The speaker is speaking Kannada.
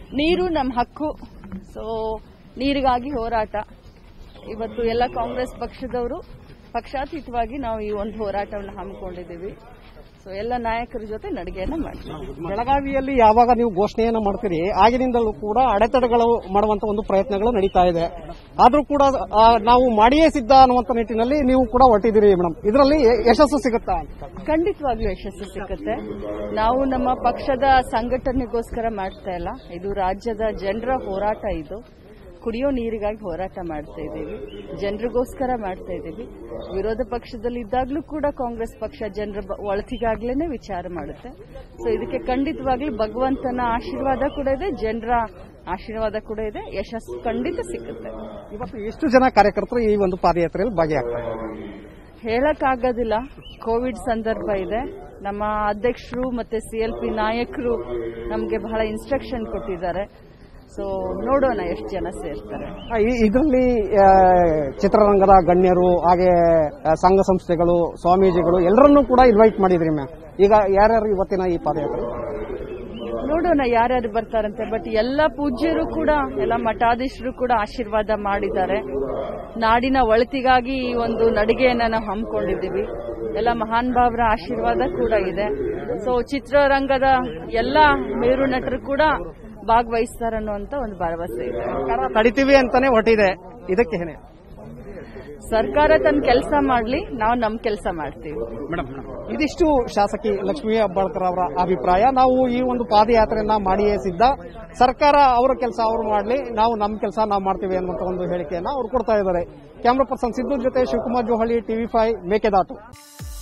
ನೀರು ನಮ್ಮ ಹಕ್ಕು ಸೊ ನೀರಿಗಾಗಿ ಹೋರಾಟ ಇವತ್ತು ಎಲ್ಲ ಕಾಂಗ್ರೆಸ್ ಪಕ್ಷದವರು ಪಕ್ಷಾತೀತವಾಗಿ ನಾವು ಈ ಒಂದು ಹೋರಾಟವನ್ನು ಹಮ್ಮಿಕೊಂಡಿದ್ದೀವಿ ಸೊ ಎಲ್ಲ ನಾಯಕರ ಜೊತೆ ನಡಿಗೆಯನ್ನ ಮಾಡ್ತೀವಿ ಬೆಳಗಾವಿಯಲ್ಲಿ ಯಾವಾಗ ನೀವು ಘೋಷಣೆಯನ್ನು ಮಾಡ್ತೀರಿ ಆಗಿನಿಂದಲೂ ಕೂಡ ಅಡೆತಡೆಗಳು ಮಾಡುವಂತ ಒಂದು ಪ್ರಯತ್ನಗಳು ನಡೀತಾ ಇದೆ ಆದ್ರೂ ಕೂಡ ಆ, ನಾವು ಮಾಡಿಯೇ ಸಿದ್ಧ ಅನ್ನುವಂತ ನಿಟ್ಟಿನಲ್ಲಿ ನೀವು ಕೂಡ ಹೊರಟಿದ್ದೀರಿ ಮೇಡಮ್ ಇದರಲ್ಲಿ ಯಶಸ್ಸು ಸಿಗುತ್ತಾ ಅಂತ ಖಂಡಿತವಾಗ್ಲೂ ಯಶಸ್ಸು ಸಿಕ್ಕುತ್ತೆ ನಾವು ನಮ್ಮ ಪಕ್ಷದ ಸಂಘಟನೆಗೋಸ್ಕರ ಮಾಡ್ತಾ ಇಲ್ಲ ಇದು ರಾಜ್ಯದ ಜನರ ಹೋರಾಟ ಇದು ಕುಡಿಯೋ ನೀರಿಗಾಗಿ ಹೋರಾಟ ಮಾಡ್ತಾ ಇದ್ದೀವಿ ಜನರಿಗೋಸ್ಕರ ಮಾಡ್ತಾ ಇದ್ದೀವಿ ವಿರೋಧ ಪಕ್ಷದಲ್ಲಿ ಇದ್ದಾಗಲೂ ಕೂಡ ಕಾಂಗ್ರೆಸ್ ಪಕ್ಷ ಜನರ ಬ- ಒಳತಿಗಾಗ್ಲೇನೆ ವಿಚಾರ ಮಾಡುತ್ತೆ ಸೊ ಇದಕ್ಕೆ ಖಂಡಿತವಾಗ್ಲೂ ಭಗವಂತನ ಆಶೀರ್ವಾದ ಕೂಡ ಇದೆ ಜನರ ಆಶೀರ್ವಾದ ಕೂಡ ಇದೆ ಯಶಸ್ಸು ಖಂಡಿತ ಸಿಕ್ಕುತ್ತೆ ಇವತ್ತು ಎಷ್ಟು ಜನ ಕಾರ್ಯಕರ್ತರು ಈ ಒಂದು ಪಾದಯಾತ್ರೆಯಲ್ಲಿ ಭಾಗಿಯಾಗ್ತಾರೆ ಹೇಳಕ್ಕಾಗೋದಿಲ್ಲ ಕೋವಿಡ್ ಸಂದರ್ಭ ಇದೆ ನಮ್ಮ ಅಧ್ಯಕ್ಷರು ಮತ್ತೆ ಸಿಎಲ್ಪಿ ನಾಯಕರು ನಮಗೆ ಬಹಳ ಇನ್ಸ್ಟ್ರಕ್ಷನ್ ಕೊಟ್ಟಿದ್ದಾರೆ ಸೊ ನೋಡೋಣ ಎಷ್ಟು ಜನ ಸೇರ್ತಾರೆ ಇದರಲ್ಲಿ ಚಿತ್ರರಂಗದ ಗಣ್ಯರು ಹಾಗೆ ಆ, ಸಂಘ ಸಂಸ್ಥೆಗಳು ಸ್ವಾಮೀಜಿಗಳು ಎಲ್ಲರನ್ನೂ ಕೂಡ ಇನ್ವೈಟ್ ಮಾಡಿದ್ರಿ ಮ್ಯಾಮ್ ಈಗ ಯಾರ್ಯಾರು ಇವತ್ತಿನ ಈ ಪಾದಯಾತ್ರೆ ನೋಡೋಣ ಯಾರ್ಯಾರು ಬರ್ತಾರಂತೆ ಬಟ್ ಎಲ್ಲ ಪೂಜ್ಯರು ಕೂಡ ಎಲ್ಲ ಮಠಾಧೀಶರು ಕೂಡ ಆಶೀರ್ವಾದ ಮಾಡಿದ್ದಾರೆ ನಾಡಿನ ಒಳತಿಗಾಗಿ ಈ ಒಂದು ನಡಿಗೆಯನ್ನ ನಾವು ಹಮ್ಮಿಕೊಂಡಿದ್ದೀವಿ ಎಲ್ಲ ಮಹಾನ್ ಭಾವರ ಆಶೀರ್ವಾದ ಕೂಡ ಇದೆ ಸೊ ಚಿತ್ರರಂಗದ ಎಲ್ಲ ಮೇರು ನಟರು ಕೂಡ ಭಾಗವಹಿಸ್ತಾರನ್ನುವಂತ ಒಂದು ಭರವಸೆ ಇದೆ ಸರ್ಕಾರ ತಡಿತೀವಿ ಅಂತಾನೆ ಹೊರಟಿದೆ ಇದಕ್ಕೆ ಏನೇ ಸರ್ಕಾರ ತನ್ನ ಕೆಲಸ ಮಾಡ್ಲಿ ನಾವು ನಮ್ ಕೆಲಸ ಮಾಡ್ತೀವಿ ಮೇಡಮ್ ಇದಿಷ್ಟು ಶಾಸಕಿ ಲಕ್ಷ್ಮೀ ಹೆಬ್ಬಾಳ್ಕರ್ ಅವರ ಅಭಿಪ್ರಾಯ ನಾವು ಈ ಒಂದು ಪಾದಯಾತ್ರೆಯನ್ನ ಮಾಡಿಯೇ ಸಿದ್ಧ ಸರ್ಕಾರ ಅವರ ಕೆಲಸ ಅವರು ಮಾಡಲಿ ನಾವು ನಮ್ಮ ಕೆಲಸ ನಾವು ಮಾಡ್ತೀವಿ ಅನ್ನುವಂತ ಒಂದು ಹೇಳಿಕೆಯನ್ನ ಅವರು ಕೊಡ್ತಾ ಇದ್ದಾರೆ ಕ್ಯಾಮ್ರಾ ಪರ್ಸನ್ ಸಿದ್ದು ಜೊತೆ ಶಿವಕುಮಾರ್ ಜೋಹಳಿ ಟಿವಿ ಫೈವ್ ಮೇಕೆದಾಟು